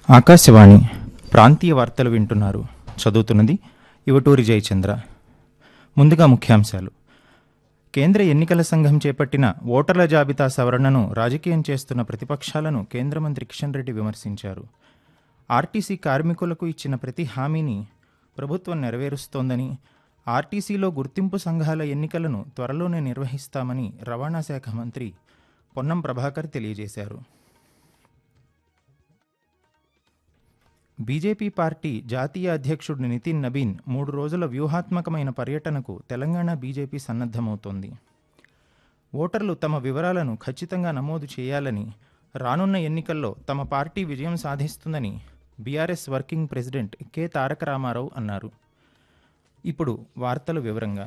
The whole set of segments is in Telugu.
ఆకాశవాణి ప్రాంతీయ వార్తలు వింటున్నారు చదువుతున్నది ఇవటూరి జయచంద్ర ముందుగా ముఖ్యాంశాలు కేంద్ర ఎన్నికల సంఘం చేపట్టిన ఓటర్ల జాబితా సవరణను రాజకీయం చేస్తున్న ప్రతిపక్షాలను కేంద్ర మంత్రి కిషన్ రెడ్డి విమర్శించారు ఆర్టీసీ కార్మికులకు ఇచ్చిన ప్రతి హామీని ప్రభుత్వం నెరవేరుస్తోందని ఆర్టీసీలో గుర్తింపు సంఘాల ఎన్నికలను త్వరలోనే నిర్వహిస్తామని రవాణా శాఖ మంత్రి పొన్నం ప్రభాకర్ తెలియజేశారు బీజేపీ పార్టీ జాతీయ అధ్యక్షుడు నితిన్ నబీన్ మూడు రోజుల వ్యూహాత్మకమైన పర్యటనకు తెలంగాణ బీజేపీ సన్నద్ధమవుతోంది ఓటర్లు తమ వివరాలను ఖచ్చితంగా నమోదు చేయాలని రానున్న ఎన్నికల్లో తమ పార్టీ విజయం సాధిస్తుందని BRS working president K Taraka Rama Rao అన్నారు ఇప్పుడు వార్తలు వివరంగా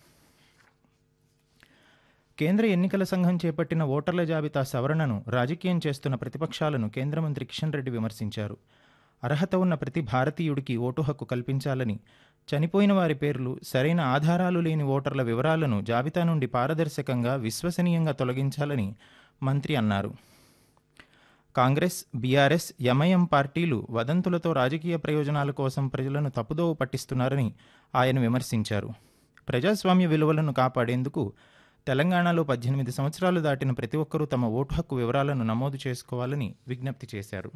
కేంద్ర ఎన్నికల సంఘం చేపట్టిన ఓటర్ల జాబితా సవరణను రాజకీయం చేస్తున్న ప్రతిపక్షాలను కేంద్ర మంత్రి కిషన్ రెడ్డి విమర్శించారు అర్హత ఉన్న ప్రతి భారతీయుడికి ఓటు హక్కు కల్పించాలని చనిపోయిన వారి పేర్లు సరైన ఆధారాలు లేని ఓటర్ల వివరాలను జాబితా నుండి పారదర్శకంగా విశ్వసనీయంగా తొలగించాలని మంత్రి అన్నారు కాంగ్రెస్ బీఆర్ఎస్ ఎంఐఎం పార్టీలు వదంతులతో రాజకీయ ప్రయోజనాల కోసం ప్రజలను తప్పుదోవ పట్టిస్తున్నారని ఆయన విమర్శించారు ప్రజాస్వామ్య విలువలను కాపాడేందుకు తెలంగాణలో పద్దెనిమిది సంవత్సరాలు దాటిన ప్రతి ఒక్కరూ తమ ఓటు హక్కు వివరాలను నమోదు చేసుకోవాలని విజ్ఞప్తి చేశారు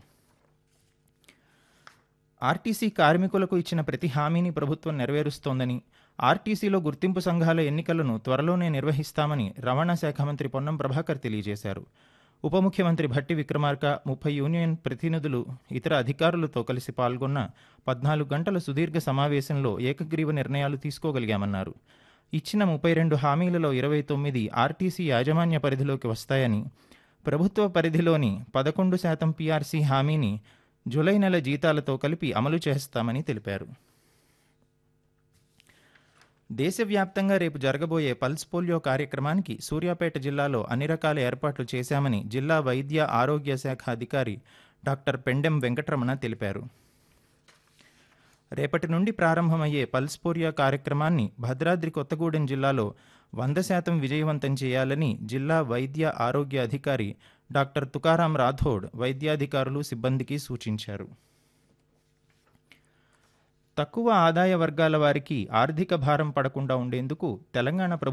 ఆర్టీసీ కార్మికులకు ఇచ్చిన ప్రతి హామీని ప్రభుత్వం నెరవేరుస్తోందని ఆర్టీసీలో గుర్తింపు సంఘాల ఎన్నికలను త్వరలోనే నిర్వహిస్తామని రవాణా శాఖ మంత్రి పొన్నం ప్రభాకర్ తెలియజేశారు ఉప ముఖ్యమంత్రి భట్టి విక్రమార్క ముప్పై యూనియన్ ప్రతినిధులు ఇతర అధికారులతో కలిసి పాల్గొన్న పద్నాలుగు గంటల సుదీర్ఘ సమావేశంలో ఏకగ్రీవ నిర్ణయాలు తీసుకోగలిగామన్నారు ఇచ్చిన ముప్పై రెండు హామీలలో ఇరవై తొమ్మిది ఆర్టీసీ యాజమాన్య పరిధిలోకి వస్తాయని ప్రభుత్వ పరిధిలోని పదకొండు శాతం పీఆర్సీ హామీని జూలై నెల జీతాలతో కలిపి అమలు చేస్తామని తెలిపారు దేశవ్యాప్తంగా రేపు జరగబోయే పల్స్ పోలియో కార్యక్రమానికి సూర్యాపేట జిల్లాలో అన్ని రకాల ఏర్పాట్లు చేశామని జిల్లా వైద్య ఆరోగ్య శాఖ అధికారి డాక్టర్ పెండెం వెంకటరమణ తెలిపారు రేపటి నుండి ప్రారంభమయ్యే పల్స్ పోలియో కార్యక్రమాన్ని భద్రాద్రి కొత్తగూడెం జిల్లాలో వంద శాతం విజయవంతం చేయాలని జిల్లా వైద్య ఆరోగ్య అధికారి డాక్టర్ తుకారాం రాథోడ్ వైద్యాధికారులు సిబ్బందికి సూచించారు తక్కువ ఆదాయ వర్గాల వారికి ఆర్థిక భారం పడకుండా ఉండేందుకు తెలంగాణ ప్రభుత్వం